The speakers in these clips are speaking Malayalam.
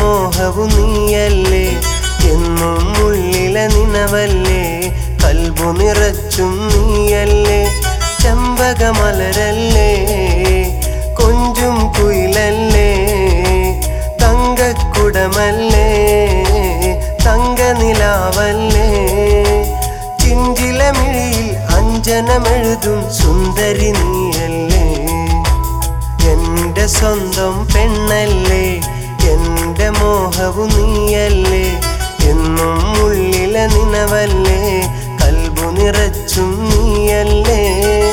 മോഹവും നീയല്ലേ എന്നും ഉള്ളിലെ നിനവല്ലേ കൽബു നിറച്ചും നീയല്ലേ ചെമ്പകമലരല്ലേ കൊഞ്ചും കുയിലല്ലേ തങ്കക്കുടമല്ലേ തങ്കനിലാവല്ലേ ചിഞ്ചിലമിഴിയിൽ അഞ്ജനമെഴുതും സുന്ദരി നീയല്ലേ എന്റെ സ്വന്തം പെണ്ണല്ലേ എന്റെ മോഹവും നീയല്ലേ എന്നും ഉള്ളിലെ നിനവല്ലേ കൽബു നിറച്ചും നീയല്ലേ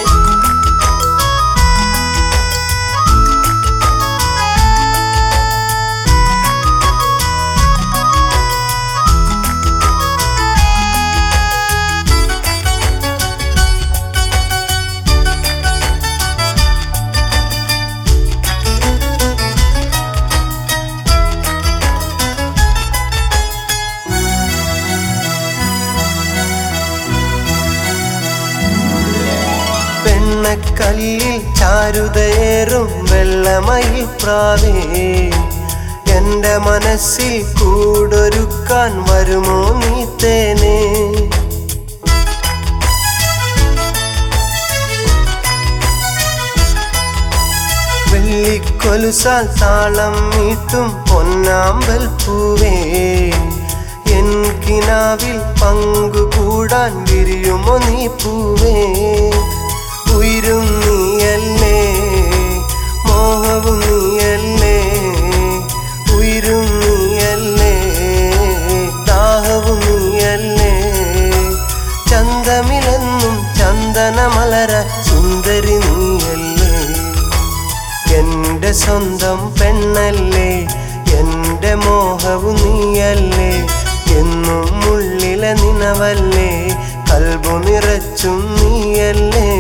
വെണ്ണക്കല്ലിൽ ചാരുതയേറും വെള്ളമയിൽ പ്രാവേ എന്റെ മനസ്സിൽ കൂടൊരുക്കാൻ വരുമോ നീ തേനേ വെള്ളിക്കൊലുസാൽ താളം മീട്ടും പൊന്നാമ്പൽ പൂവേ എൻ കിനാവിൽ പങ്കുകൂടാൻ വിരിയുമോ നീ പൂവേ ഉയരും നീയല്ലേ മോഹവും നീയല്ലേ ഉയരും നീയല്ലേ ദാഹവും നീയല്ലേ ചന്തമിലെന്നും ചന്ദനമലര സുന്ദരി നീയല്ലേ എന്റെ സ്വന്തം പെണ്ണല്ലേ എന്റെ മോഹവും നീയല്ലേ എന്നും ഉള്ളിലെ നിനവല്ലേ കൽബു നിറച്ചും നീയല്ലേ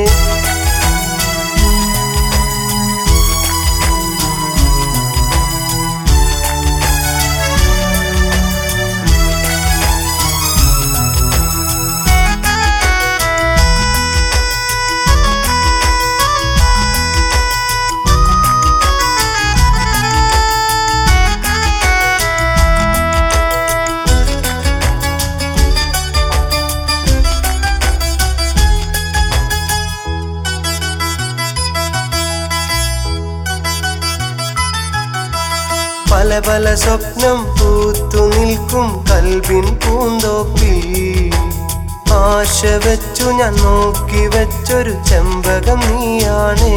പല പല സ്വപ്നം പൂത്തു നിൽക്കും കൽവിൻ പൂന്തോപ്പിൽ ആശ വെച്ചു ഞാൻ നോക്കി വെച്ചൊരു ചെമ്പകം നീയാണേ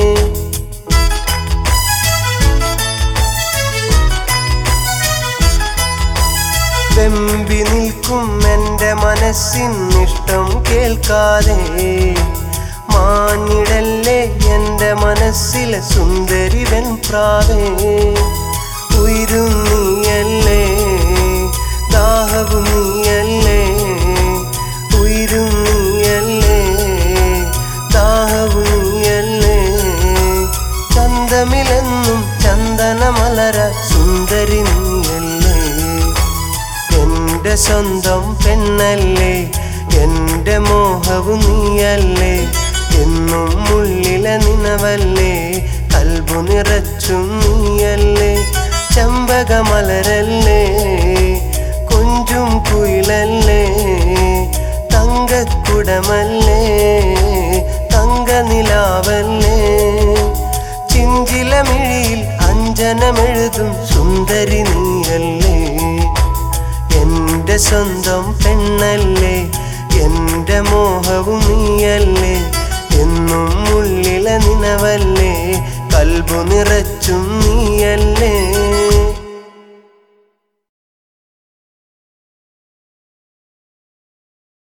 വെമ്പി നിൽക്കും എൻ്റെ മനസ്സിൻ ഇഷ്ടം കേൾക്കാതെ മാഞ്ഞിടല്ലേ എൻ്റെ മനസ്സിലെ സുന്ദരി വെൺപ്രാവേ ഉയരും നീയല്ലേ ദാഹവും നീയല്ലേ ഉയരും നീയല്ലേ ദാഹവും നീയല്ലേ ചന്തമിലെന്നും ചന്ദനമലര സുന്ദരി നീയല്ലേ എന്റെ സ്വന്തം പെണ്ണല്ലേ എന്റെ മോഹവും നീയല്ലേ എന്നും ഉള്ളിലെ നിനവല്ലേ കൽബു നിറച്ചും നീയല്ലേ ചെമ്പകമലരല്ലേ കൊഞ്ചും കുയിലല്ലേ തങ്കക്കുടമല്ലേ തങ്കനിലാവല്ലേ ചിഞ്ചിലമിഴിയിൽ അഞ്ജനമെഴുതും സുന്ദരി നീയല്ലേ എന്റെ സ്വന്തം പെണ്ണല്ലേ എന്റെ മോഹവും നീയല്ലേ എന്നും ഉള്ളിലെ നിനവല്ലേ കൽബു നിറച്ചും നീയല്ലേ